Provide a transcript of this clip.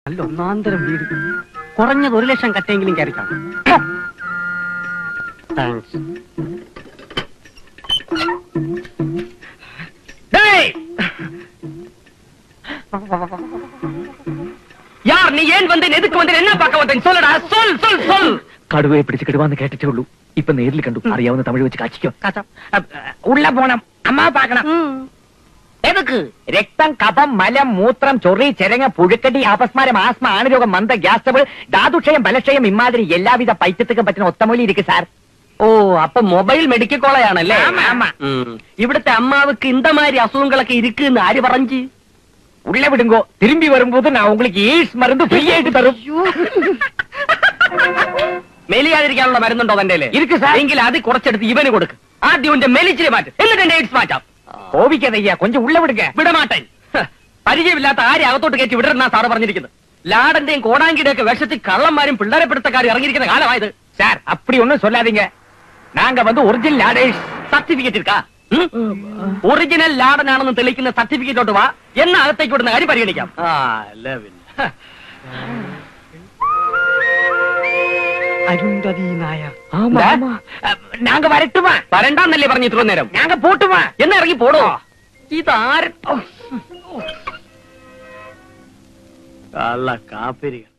നല്ല ഒന്നാന്തരം വീട് കുറഞ്ഞത് ഒരു ലക്ഷം കട്ടെങ്കിലും കയറി കാണും താങ്ക്സ് டேய் யார் நீ ஏன் வந்தேன் எதுக்கு வந்தேன் என்ன பார்க்க வந்தேன் சொல்லடா சொல் சொல் சொல் കടുവയെ പിടിച്ച് കിടുവാന്ന് കേട്ടിട്ടേ ഉള്ളൂ ഇപ്പൊ നേരിൽ കണ്ടു അറിയാവുന്ന തമിഴ് വെച്ച് കാച്ചിക്കോ உள்ள போனோம் அம்மா பார்க்கணும் എതുക്ക് രക്തം കഫം മലം മൂത്രം ചൊറി ചെരങ്ങ പുഴുക്കടി അപസ്മാരം ആസ്മ ആണരോഗം മന്ദ ഗ്യാസ് ട്രബിൾ ധാതുക്ഷയം ബലക്ഷയം ഇമാതിരി എല്ലാവിധ പൈത്യത്തുക്കും പറ്റുന്ന ഒത്തമൊലി ഇരിക്കും സാർ ഓ അപ്പൊ മൊബൈൽ മെഡിക്കൽ കോളേജാണല്ലേ ആമാ, ആമാ. ഉം. ഇവിടുത്തെ അമ്മാവുക്ക് ഇന്തമാതിരി അസുഖങ്ങളൊക്കെ ഇരിക്കുന്ന് ആര് പറഞ്ഞു ഉള്ള വിടുങ്കോ തിരുമ്പി വരുമ്പോൾ ഞാൻ உங்களுக்கு ഏഴ്സ് മരുന്ന് ഫ്രീ ആയിട്ട് തരും മെലിയാതിരിക്കാനുള്ള മരുന്നുണ്ടോ തന്റെ ഇരിക്ക് സാർ. എങ്കിൽ അത് കുറച്ചെടുത്ത് ഇവന് കൊടുക്ക് ആദ്യം ഇവന്റെ മെലിച്ചിരി മാറ്റും എന്നിട്ട് എന്റെ എയ്ഡ്സ് മാറ്റാം കോപിക്കാതയ്യ കൊഞ്ചം ഉള്ള വിടുങ്ക വിടമാട്ടൻ ഹ, പരിചയമില്ലാത്ത ആരെ അകത്തോട്ട് കയറ്റി വിടരുന്ന സാറ് പറഞ്ഞിരിക്കുന്നത് ലാടന്റെയും കോടാങ്കിയുടെ ഒക്കെ വേഷത്തിൽ കള്ളന്മാരും പിള്ളേരെ പിടുത്തക്കാരും ഇറങ്ങിയിരിക്കുന്ന കാലമായത് சார் அப்படி ஒண்ணும் சொல்லாதீங்க நாங்க வந்து ஒரிஜினல் லாடேஷ் സർട്ടിഫിക്കറ്റ് എടുക്കാ ഒറിജിനൽ ലാടനാണെന്ന് തെളിയിക്കുന്ന സർട്ടിഫിക്കറ്റോട്ട് വാ എന്ന അകത്തേക്ക് വിടുന്ന കാര്യം പരിഗണിക്കാം ആ ലെവൽ അരുന്ധതി നായർ ஆமா, ஆமா. நாங்க வரட்டுமா വരണ്ടാന്നല്ലേ പറഞ്ഞു ഇത്ര നേരം நாங்க போட்டுமா എന്നാ ഇറങ്ങി പോടോ ഇതാര കള്ള കാപ്പിരികൾ